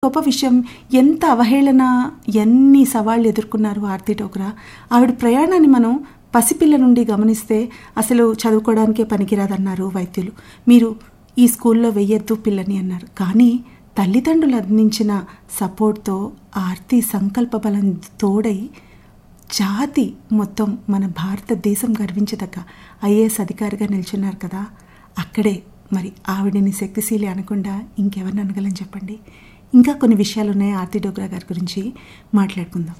గొప్ప విషయం ఎంత అవహేళన ఎన్ని సవాళ్ళు ఎదుర్కొన్నారు ఆర్తి డోగ్రా ఆవిడ ప్రయాణాన్ని మనం పసిపిల్ల నుండి గమనిస్తే అసలు చదువుకోవడానికే పనికిరాదన్నారు వైద్యులు మీరు ఈ స్కూల్లో వెయ్యొద్దు పిల్లని అన్నారు కానీ తల్లిదండ్రులు అందించిన సపోర్ట్తో ఆర్తి సంకల్ప బలం తోడై జాతి మొత్తం మన భారతదేశం గర్వించదగ్గ ఐఏఎస్ అధికారిగా నిల్చున్నారు కదా అక్కడే మరి ఆవిడని శక్తిశీలి అనకుండా ఇంకెవరిని అనగలని చెప్పండి ఇంకా కొన్ని విషయాలు ఉన్నాయి ఆర్తి డోగ్రా గారి గురించి మాట్లాడుకుందాం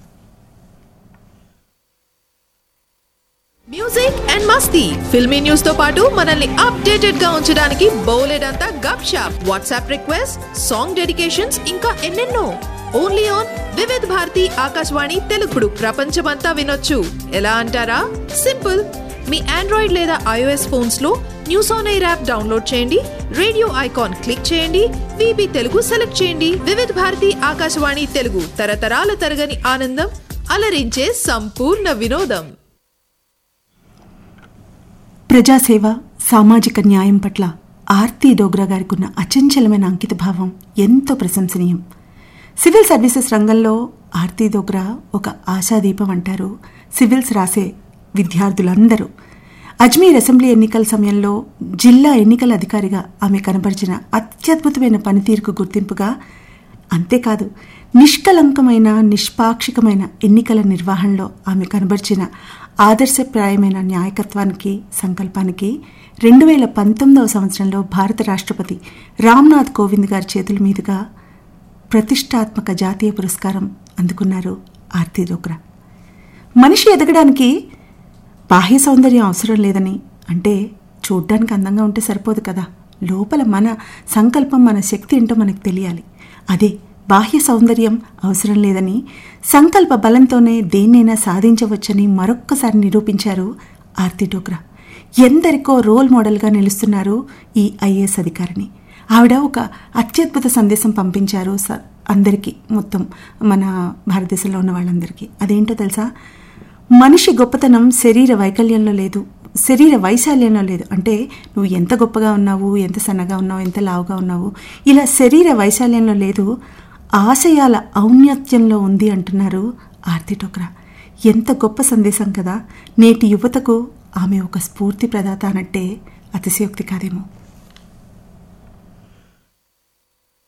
మ్యూజిక్ అండ్ మస్తీ ఫిల్మీ న్యూస్ తో పాటు మనల్ని అప్డేటెడ్ గా ఉంచడానికి బౌలెడంతా Gupshup WhatsApp request song dedications ఇంకా ఎన్నెన్నో ఓన్లీ ఆన్ వివిధ్ భారతి ఆకాశవాణి తెలుగుడు ప్రపంచమంతా వినొచ్చు ఎలా అంటారా సింపుల్ మీ ఆండ్రాయిడ్ లేదా ఐఓఎస్ ఫోన్స్ లో news on air app download చేయండి రేడియో ఐకాన్ క్లిక్ చేయండి విబి తెలుగు సెలెక్ట్ చేయండి వివిధ భారతి ఆకాశవాణి తెలుగు తరతరాల తరగని ఆనందం అలరించే సంపూర్ణ వినోదం ప్రజాసేవ సామాజిక న్యాయం పట్ల ఆర్తి డోగ్రా గారికి ఉన్న అచంచలమైన అంకిత భావం ఎంతో ప్రశంసనీయం సివిల్ సర్వీసెస్ రంగంలో ఆర్తి డోగ్రా ఒక ఆశాదీపం అంటారు సివిల్స్ రాసే విద్యార్థులందరూ అజ్మీర్ అసెంబ్లీ ఎన్నికల సమయంలో జిల్లా ఎన్నికల అధికారిగా ఆమె కనబరిచిన అత్యద్భుతమైన పనితీరుకు గుర్తింపుగా అంతేకాదు నిష్కలంకమైన నిష్పాక్షికమైన ఎన్నికల నిర్వహణలో ఆమె కనబరిచిన ఆదర్శప్రాయమైన న్యాయకత్వానికి సంకల్పానికి రెండు వేల పంతొమ్మిదవ సంవత్సరంలో భారత రాష్ట్రపతి రామ్నాథ్ కోవింద్ గారి చేతుల మీదుగా ప్రతిష్టాత్మక జాతీయ పురస్కారం అందుకున్నారు ఆర్తి డోగ్రా మనిషి ఎదగడానికి బాహ్య సౌందర్యం అవసరం లేదని అంటే చూడ్డానికి అందంగా ఉంటే సరిపోదు కదా లోపల మన సంకల్పం మన శక్తి ఏంటో మనకు తెలియాలి అదే బాహ్య సౌందర్యం అవసరం లేదని సంకల్ప బలంతోనే దేన్నైనా సాధించవచ్చని మరొక్కసారి నిరూపించారు ఆర్తి డోగ్రా ఎందరికో రోల్ మోడల్గా నిలుస్తున్నారు ఈ ఐఏఎస్ అధికారిని ఆవిడ ఒక అత్యద్భుత సందేశం పంపించారు స అందరికీ మొత్తం మన భారతదేశంలో ఉన్న వాళ్ళందరికీ అదేంటో తెలుసా మనిషి గొప్పతనం శరీర వైకల్యంలో లేదు శరీర వైశాల్యంలో లేదు అంటే నువ్వు ఎంత గొప్పగా ఉన్నావు ఎంత సన్నగా ఉన్నావు ఎంత లావుగా ఉన్నావు ఇలా శరీర వైశాల్యంలో లేదు ఆశయాల ఔన్నత్యంలో ఉంది అంటున్నారు ఆర్తి టోక్రా ఎంత గొప్ప సందేశం కదా నేటి యువతకు ఆమె ఒక స్ఫూర్తి ప్రదాత అన్నట్టే అతిశయోక్తి కాదేమో